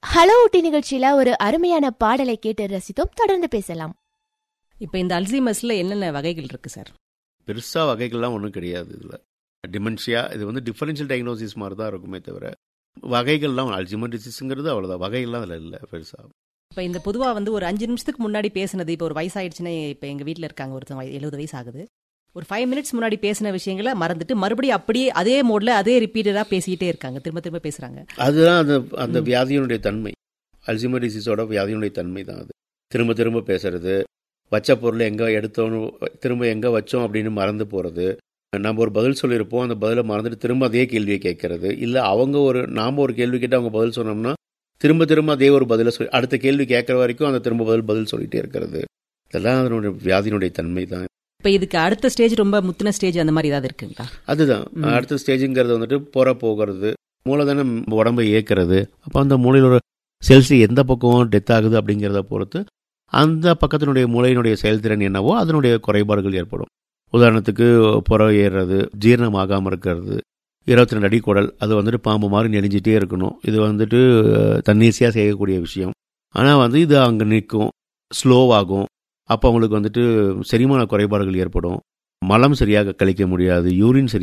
Hello ஊட்டி நிகழ்ச்சியில ஒரு அருமையான பாடலை கேட்டு ரசித்தோம் தொடர்ந்து பேசலாம் இப்போ இந்த அல்சைமர்ஸ்ல என்னென்ன வகைகள் இருக்கு சார் பெருசாக வகைகள்லாம் ஒன்றும் கிடையாது இதில் டிமென்ஷியா இது வந்து டிஃபரன்ஷியல் டயக்னோசிஸ் மாதிரி தான் இருக்குமே தவிர வகைகள்லாம் அல்ஜிமர் டிசீஸுங்கிறது அவ்வளோதான் வகைகள்லாம் அதில் இல்லை பெருசாக இப்போ இந்த பொதுவாக வந்து ஒரு அஞ்சு நிமிஷத்துக்கு முன்னாடி பேசுனது இப்போ ஒரு வயசாயிடுச்சுன்னா இப்போ எங்கள் வீட்டில் இருக்காங்க ஒருத்தவங்க எழுபது வயசு ஆகுது ஒரு ஃபைவ் மினிட்ஸ் முன்னாடி பேசின விஷயங்களை மறந்துட்டு மறுபடியும் அப்படியே அதே மோட்ல அதே ரிப்பீட்டடாக பேசிக்கிட்டே இருக்காங்க திரும்ப திரும்ப பேசுறாங்க அதுதான் அந்த அந்த வியாதியினுடைய தன்மை அல்ஜிமர் டிசீஸோட வியாதியினுடைய தன்மை தான் அது திரும்ப திரும்ப பேசுறது வச்ச பொருளை எங்கே எடுத்தோன்னு திரும்ப எங்கே வச்சோம் அப்படின்னு மறந்து போகிறது நம்ம ஒரு பதில் சொல்லியிருப்போம் அந்த பதிலை மறந்துட்டு திரும்ப அதே கேள்வியை கேட்கறது இல்லை அவங்க ஒரு நாம் ஒரு கேள்வி கேட்டு அவங்க பதில் சொன்னோம்னா திரும்ப திரும்ப அதே ஒரு பதிலை சொல்லி அடுத்த கேள்வி கேட்குற வரைக்கும் அந்த திரும்ப பதில் பதில் சொல்லிகிட்டே இருக்கிறது இதெல்லாம் அதனுடைய வியாதியினுடைய தன்மை தான் இப்போ இதுக்கு அடுத்த ஸ்டேஜ் ரொம்ப முத்தின ஸ்டேஜ் அந்த மாதிரி ஏதாவது இருக்குங்களா அதுதான் ம். அடுத்த ஸ்டேஜுங்கிறது வந்துட்டு புற போகிறது மூலதனம் உடம்பை இயக்கிறது அப்போ அந்த மூளையில் ஒரு செல்ஸ் எந்த பக்கம் டெத் ஆகுது அப்படிங்கிறத பொறுத்து அந்த பக்கத்தினுடைய மூளையினுடைய செயல்திறன் என்னவோ அதனுடைய குறைபாடுகள் ஏற்படும் உதாரணத்துக்கு புற ஏறுறது ஜீரணமாகாமல் இருக்கிறது இருபத்தி ரெண்டு அடி குடல் அது வந்துட்டு பாம்பு மாதிரி நெளிஞ்சிட்டே இருக்கணும் இது வந்துட்டு அஹ், தன்னீர்ச்சியாக செய்யக்கூடிய விஷயம் ஆனால் வந்து இது அங்கே நிற்கும் ஸ்லோவாகும் அப்போ அவங்களுக்கு வந்துட்டு செரிமான குறைபாடுகள் ஏற்படும் மலம் சரியாக கழிக்க முடியாது யூரின் சரி